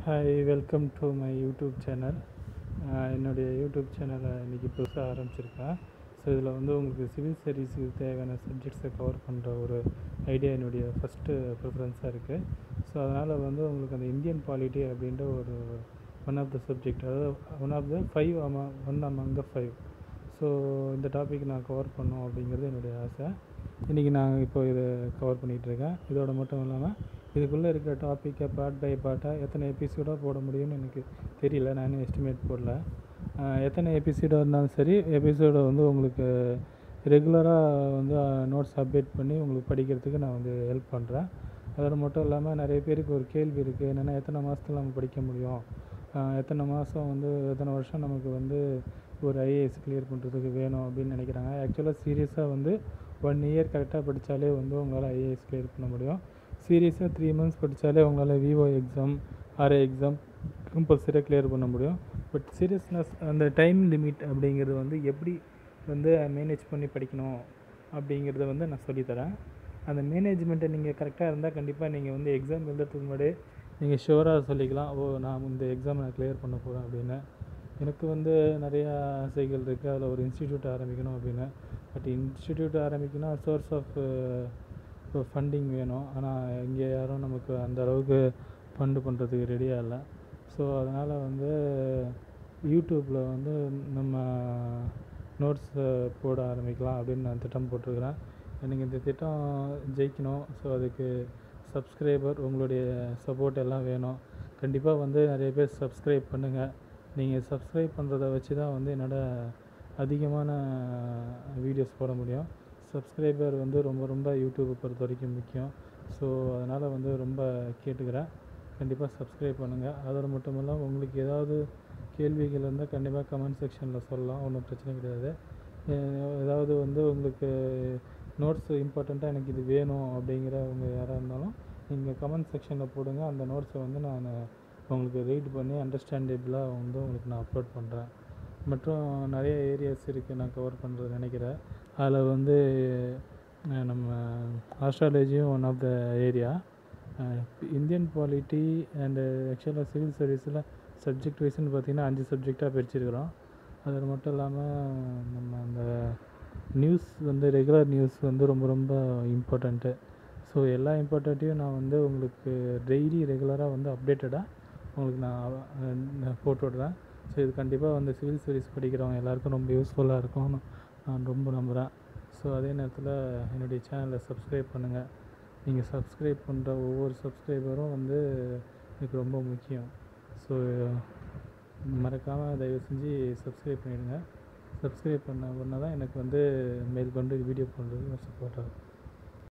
hi welcome to my YouTube channel என்னுடைய YouTube சேனலை இன்றைக்கி புதுசாக ஆரம்பிச்சிருக்கேன் ஸோ இதில் வந்து உங்களுக்கு சிவில் சர்வீஸுக்கு தேவையான சப்ஜெக்ட்ஸை கவர் பண்ணுற ஒரு ஐடியா என்னுடைய ஃபஸ்ட்டு ப்ரிஃபரன்ஸாக இருக்குது ஸோ அதனால் வந்து உங்களுக்கு அந்த இந்தியன் பாலிட்டி அப்படின்ற ஒரு ஒன் ஆஃப் த சப்ஜெக்ட் அதாவது one of the five among one among the five so இந்த டாபிக் நான் கவர் பண்ணும் அப்படிங்கிறது என்னுடைய ஆசை இன்றைக்கி நான் இப்போ இதை கவர் பண்ணிகிட்ருக்கேன் இதோட மட்டும் இல்லாமல் இதுக்குள்ளே இருக்கிற டாப்பிக்கை பார்ட் பை பார்ட்டாக எத்தனை எபிசோடாக போட முடியும்னு எனக்கு தெரியல நான் எஸ்டிமேட் போடல ஆஹ் எத்தனை எபிசோடாக இருந்தாலும் சரி எபிசோடை வந்து உங்களுக்கு ரெகுலராக வந்து நோட்ஸ் அப்டேட் பண்ணி உங்களுக்கு படிக்கிறதுக்கு நான் வந்து ஹெல்ப் பண்ணுறேன் அதோட மட்டும் இல்லாமல் நிறைய பேருக்கு ஒரு கேள்வி இருக்குது என்னென்னா எத்தனை மாதத்துல நம்ம படிக்க முடியும் ஆஹ் எத்தனை மாதம் வந்து எத்தனை வருஷம் நமக்கு வந்து ஒரு ஐஏஎஸ் கிளியர் பண்ணுறதுக்கு வேணும் அப்படின்னு நினைக்கிறாங்க ஆக்சுவலாக சீரியஸாக வந்து ஒன் இயர் கரெக்டாக படித்தாலே வந்து உங்களால் ஐஏஎஸ் கிளியர் பண்ண முடியும் சீரியஸாக த்ரீ மந்த்ஸ் படித்தாலே உங்களால் விவோ எக்ஸாம் ஆர்ஏ எக்ஸாம் கம்பல்சரியாக கிளியர் பண்ண முடியும் பட் சீரியஸ்னஸ் அந்த டைம் லிமிட் அப்படிங்கிறது வந்து எப்படி வந்து மேனேஜ் பண்ணி படிக்கணும் அப்படிங்கிறத வந்து நான் சொல்லித்தரேன் அந்த மேனேஜ்மெண்ட்டை நீங்கள் கரெக்டாக இருந்தால் கண்டிப்பாக நீங்கள் வந்து எக்ஸாம் எழுதுறதுக்கு முன்னாடி நீங்கள் ஷுவராக சொல்லிக்கலாம் ஓ நான் இந்த எக்ஸாம் நான் கிளியர் பண்ண போகிறேன் அப்படின்னு எனக்கு வந்து நிறையா ஆசைகள் இருக்குது அதில் ஒரு இன்ஸ்டிடியூட் ஆரம்பிக்கணும் அப்படின்னு பட் இன்ஸ்டிடியூட் ஆரம்பிக்கணும் சோர்ஸ் ஆஃப் ஃபண்டிங் வேணும் ஆனால் இங்கே யாரும் நமக்கு அந்த அளவுக்கு ஃபண்டு பண்ணுறதுக்கு ரெடியாக இல்லை ஸோ அதனால் வந்து யூடியூப்பில் வந்து நம்ம நோட்ஸ் போட ஆரம்பிக்கலாம் அப்படின்னு நான் திட்டம் போட்டிருக்கிறேன் எனக்கு இந்த திட்டம் ஜெயிக்கணும் ஸோ அதுக்கு சப்ஸ்கிரைபர் உங்களுடைய சப்போர்ட் எல்லாம் வேணும் கண்டிப்பாக வந்து நிறைய பேர் சப்ஸ்கிரைப் பண்ணுங்கள் நீங்கள் சப்ஸ்கிரைப் பண்ணுறத வச்சு தான் வந்து என்னோட அதிகமான வீடியோஸ் போட முடியும் சப்ஸ்கிரைபர் வந்து ரொம்ப ரொம்ப யூடியூப்பை பொறுத்த வரைக்கும் முக்கியம் ஸோ அதனால் வந்து ரொம்ப கேட்டுக்கிறேன் கண்டிப்பாக சப்ஸ்கிரைப் பண்ணுங்கள் அதோடு மட்டும் இல்லாமல் உங்களுக்கு ஏதாவது கேள்விகள் இருந்தால் கண்டிப்பாக கமெண்ட் செக்ஷனில் சொல்லலாம் ஒன்றும் பிரச்சனை கிடையாது அஹ் ஏதாவது வந்து உங்களுக்கு நோட்ஸ் இம்பார்ட்டண்ட்டாக எனக்கு இது வேணும் அப்படிங்கிறவங்க யாராக இருந்தாலும் நீங்கள் கமெண்ட் செக்ஷனில் போடுங்க அந்த நோட்ஸை வந்து நான் உங்களுக்கு ரீட் பண்ணி அண்டர்ஸ்டாண்டபிளாக வந்து உங்களுக்கு நான் அப்லோட் பண்ணுறேன் மற்றும் நிறைய ஏரியாஸ் இருக்குது நான் கவர் பண்ணுறது நினைக்கிறேன் அதில் வந்து அஹ் நம்ம ஆஸ்ட்ராலஜியும் one of the area Indian polity and ஆக்சுவலாக சிவில் சர்வீஸில் சப்ஜெக்ட் வைஸ்னு பார்த்தீங்கன்னா அஞ்சு சப்ஜெக்டாக பிரிச்சிருக்கிறோம் அது மட்டும் இல்லாமல் நம்ம அந்த நியூஸ் வந்து ரெகுலர் நியூஸ் வந்து ரொம்ப ரொம்ப இம்பார்ட்டண்ட்டு ஸோ எல்லா இம்பார்ட்டண்ட்டையும் நான் வந்து உங்களுக்கு டெய்லி ரெகுலராக வந்து அப்டேட்டடாக உங்களுக்கு நான் நான் போட்டு விடுறேன் ஸோ இது கண்டிப்பாக வந்து சிவில் சர்வீஸ் படிக்கிறவங்க எல்லாருக்கும் ரொம்ப யூஸ்ஃபுல்லாக இருக்கும்னு நான் ரொம்ப நம்புகிறேன் ஸோ அதே நேரத்தில் என்னுடைய சேனலை சப்ஸ்கிரைப் பண்ணுங்கள் நீங்கள் சப்ஸ்கிரைப் பண்ணுற ஒவ்வொரு சப்ஸ்கிரைபரும் வந்து எனக்கு ரொம்ப முக்கியம் ஸோ மறக்காமல் தயவு செஞ்சு சப்ஸ்கிரைப் பண்ணிவிடுங்க சப்ஸ்கிரைப் பண்ண உடனே தான் எனக்கு வந்து மேற்கொண்டு வீடியோ பண்ணுறது சப்போர்ட்டாக இருக்கும்